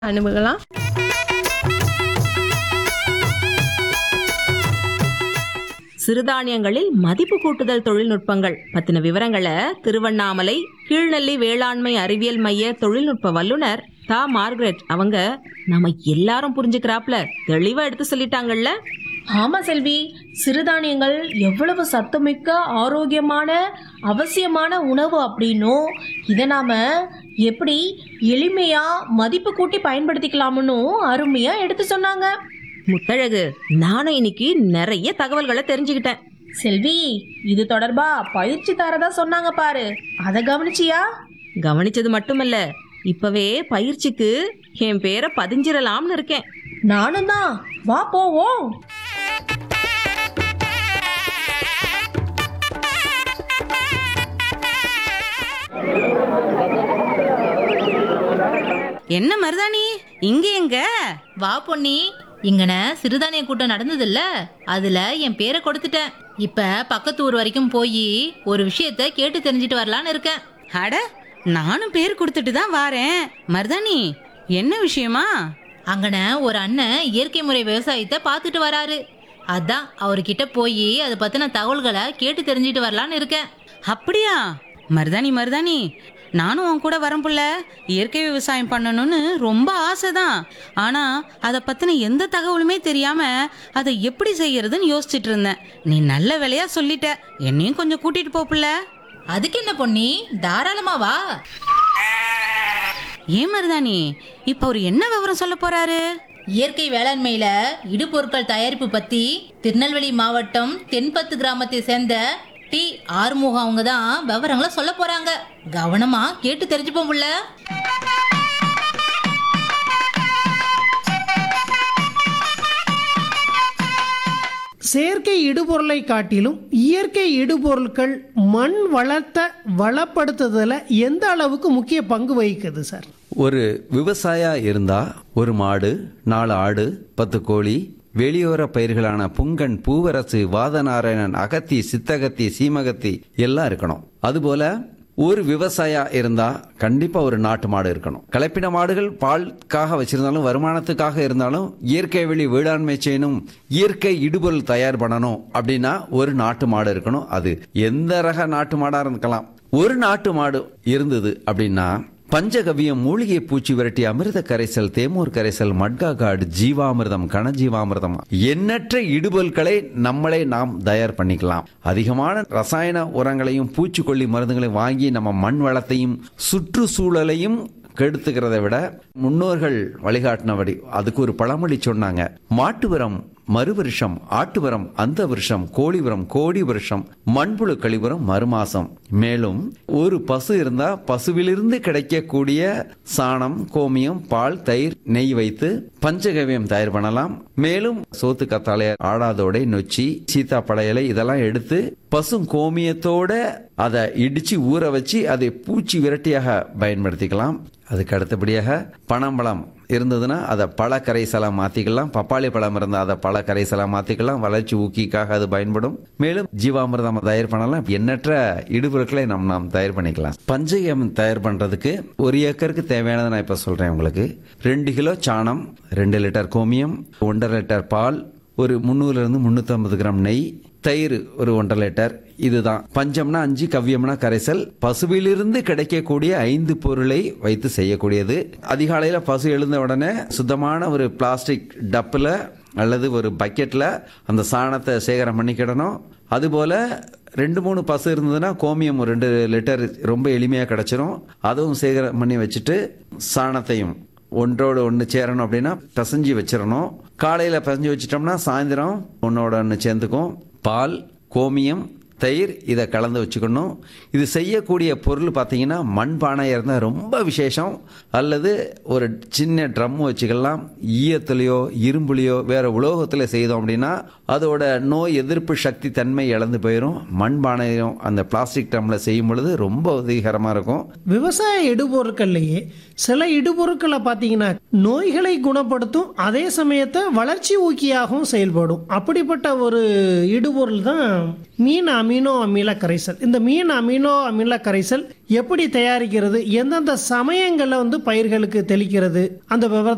அனுபவலாம் சிறுதானியங்களில் மதிப்பு கூட்டுதல் தொழில்நுட்பங்கள் பத்தின விவரங்களை திருவண்ணாமலை கீழ்நெல்லி வேளாண்மை அறிவியல் மைய தொழில்நுட்ப வல்லுனர் தா மார்கரெட் அவங்க நம்ம எல்லாரும் புரிஞ்சுக்கிறாப்ல தெளிவா எடுத்து சொல்லிட்டாங்கல்ல ஆமா செல்வி சிறுதானியங்கள் எவ்வளவு சத்துமிக்க ஆரோக்கியமான அவசியமான உணவு அப்படின்னும் இதை நாம எப்படி எளிமையா மதிப்பு கூட்டி பயன்படுத்திக்கலாம்னு அருமையா எடுத்து சொன்னாங்க முத்தழகு நானும் இன்னைக்கு நிறைய தகவல்களை தெரிஞ்சுக்கிட்டேன் செல்வி இது தொடர்பா பயிற்சி தரதா சொன்னாங்க பாரு அதை கவனிச்சியா கவனிச்சது மட்டுமல்ல இப்பவே பயிற்சிக்கு என் பேரை பதிஞ்சிடலாம்னு இருக்கேன் நானும் தான் வா போவோம் என்ன மருதாணி இங்க எங்க வா பொன்னி இங்கன சிறுதானிய கூட்டம் நடந்ததுல்ல அதுல என் பேரை கொடுத்துட்டேன் இப்ப பக்கத்து ஊர் வரைக்கும் போய் ஒரு விஷயத்த கேட்டு தெரிஞ்சிட்டு வரலான்னு இருக்கேன் அட நானும் பேர் கொடுத்துட்டு தான் வாரேன் மருதாணி என்ன விஷயமா அங்கன ஒரு அண்ணன் இயற்கை முறை விவசாயத்தை பார்த்துட்டு வராரு அதான் அவர்கிட்ட போய் அதை பத்தின தகவல்களை கேட்டு தெரிஞ்சிட்டு வரலான்னு இருக்கேன் அப்படியா மருதாணி மருதாணி நானும் உன் கூட வரேன் புள்ள இயற்கை விவசாயம் பண்ணணும்னு ரொம்ப ஆசைதான் ஆனா அதை பத்தின எந்த தகவலுமே தெரியாம அதை எப்படி செய்யறதுன்னு யோசிச்சுட்டு இருந்தேன் நீ நல்ல வேலையா சொல்லிட்ட என்னையும் கொஞ்சம் கூட்டிட்டு போ புள்ள அதுக்கு என்ன பொன்னி தாராளமா வா ஏன் மருதாணி இப்ப அவர் என்ன விவரம் சொல்ல போறாரு இயற்கை வேளாண்மையில இடுபொருட்கள் தயாரிப்பு பத்தி திருநெல்வேலி மாவட்டம் தென்பத்து கிராமத்தை சேர்ந்த டி ஆறுமுகம் அவங்க தான் விவரங்களை சொல்ல போறாங்க கவனமா கேட்டு தெரிஞ்சுப்போம் புள்ள செயற்கை இடுபொருளை காட்டிலும் இயற்கை இடுபொருட்கள் மண் வளத்தை வளப்படுத்துதல எந்த அளவுக்கு முக்கிய பங்கு வகிக்குது சார் ஒரு விவசாயா இருந்தா ஒரு மாடு நாலு ஆடு பத்து கோழி வெளியோர பயிர்களான புங்கன் பூவரசு வாதநாராயணன் அகத்தி சித்தகத்தி சீமகத்தி எல்லாம் இருக்கணும் அதுபோல ஒரு விவசாயா இருந்தா கண்டிப்பா ஒரு நாட்டு மாடு இருக்கணும் கலப்பின மாடுகள் பாலுக்காக வச்சிருந்தாலும் வருமானத்துக்காக இருந்தாலும் இயற்கை வெளி வேளாண்மை செய்யணும் இயற்கை இடுபொருள் தயார் பண்ணணும் அப்படின்னா ஒரு நாட்டு மாடு இருக்கணும் அது எந்த ரக நாட்டு மாடா இருக்கலாம் ஒரு நாட்டு மாடு இருந்தது அப்படின்னா பஞ்சகவியம் மூலிகை பூச்சி விரட்டி அமிர்த கரைசல் தேமூர் கரைசல் மட்கா காடு ஜீவாமிர்தம் கனஜீவாமிர்தம் எண்ணற்ற இடுபொருட்களை நம்மளே நாம் தயார் பண்ணிக்கலாம் அதிகமான ரசாயன உரங்களையும் பூச்சிக்கொல்லி மருந்துகளையும் வாங்கி நம்ம மண் வளத்தையும் சுற்றுச்சூழலையும் கெடுத்துக்கிறதை விட முன்னோர்கள் வழிகாட்டினபடி அதுக்கு ஒரு பழமொழி சொன்னாங்க மாட்டு உரம் மறு வருஷம் ஆட்டு உரம் அந்த வருஷம் கோழி உரம் கோடி வருஷம் மண்புழு கழிவுரம் மறுமாசம் மேலும் ஒரு பசு இருந்தா பசுவிலிருந்து கிடைக்கக்கூடிய சாணம் கோமியம் பால் தயிர் நெய் வைத்து பஞ்சகவியம் தயார் பண்ணலாம் மேலும் சோத்து கத்தாழை ஆடாதோடை நொச்சி சீத்தாப்பழ இலை இதெல்லாம் எடுத்து பசும் கோமியத்தோட அதை இடிச்சு ஊற வச்சு அதை பூச்சி விரட்டியாக பயன்படுத்திக்கலாம் அதுக்கு அடுத்தபடியாக பனம்பழம் இருந்ததுன்னா அதை பழ கரைசலாக மாற்றிக்கலாம் பப்பாளி பழம் இருந்தால் அதை பழ கரைசலாக மாற்றிக்கலாம் வளர்ச்சி ஊக்கிக்காக அது பயன்படும் மேலும் ஜீவாமிர்தம் தயார் பண்ணலாம் எண்ணற்ற இடுபொருட்களை நாம் நாம் தயார் பண்ணிக்கலாம் பஞ்சகம் தயார் பண்ணுறதுக்கு ஒரு ஏக்கருக்கு தேவையானதை நான் இப்போ சொல்கிறேன் உங்களுக்கு ரெண்டு கிலோ சாணம் ரெண்டு லிட்டர் கோமியம் ஒன்றரை லிட்டர் பால் ஒரு முந்நூறுலேருந்து முந்நூற்றம்பது கிராம் நெய் தயிர் ஒரு ஒன்றரை லிட்டர் இதுதான் பஞ்சம்னா அஞ்சு கவ்யம்னா கரைசல் பசுவிலிருந்து கிடைக்கக்கூடிய ஐந்து பொருளை வைத்து செய்யக்கூடியது அதிகாலையில் பசு எழுந்த உடனே சுத்தமான ஒரு பிளாஸ்டிக் டப்பில் அல்லது ஒரு பக்கெட்டில் அந்த சாணத்தை சேகரம் பண்ணிக்கிடணும் அதுபோல் ரெண்டு மூணு பசு இருந்ததுன்னா கோமியம் ஒரு ரெண்டு லிட்டர் ரொம்ப எளிமையாக கிடச்சிரும் அதுவும் சேகரம் பண்ணி வச்சுட்டு சாணத்தையும் ஒன்றோடு ஒன்று சேரணும் அப்படின்னா பிசைஞ்சு வச்சிடணும் காலையில் பிசைஞ்சு வச்சிட்டோம்னா சாயந்தரம் ஒன்றோட ஒன்று சேர்ந்துக்கும் பால் கோமியம் தயிர் இதை கலந்து வச்சுக்கணும் இது செய்யக்கூடிய பொருள் பார்த்தீங்கன்னா மண்பானையாக இருந்தால் ரொம்ப விசேஷம் அல்லது ஒரு சின்ன ட்ரம் வச்சுக்கலாம் ஈயத்துலேயோ இரும்புலையோ வேற உலோகத்தில் செய்தோம் அப்படின்னா அதோட நோய் எதிர்ப்பு சக்தி தன்மை இழந்து போயிடும் மண்பானையும் அந்த பிளாஸ்டிக் ட்ரம்மில் செய்யும் பொழுது ரொம்ப உதவிகரமாக இருக்கும் விவசாய இடுபொருட்கள்லயே சில இடுபொருட்களை பார்த்தீங்கன்னா நோய்களை குணப்படுத்தும் அதே சமயத்தை வளர்ச்சி ஊக்கியாகவும் செயல்படும் அப்படிப்பட்ட ஒரு இடுபொருள் தான் மீன் அமினோ அமில கரைசல் இந்த மீன் அமினோ அமில கரைசல் எப்படி தயாரிக்கிறது எந்தெந்த சமயங்களில் வந்து பயிர்களுக்கு தெளிக்கிறது அந்த விவரத்தை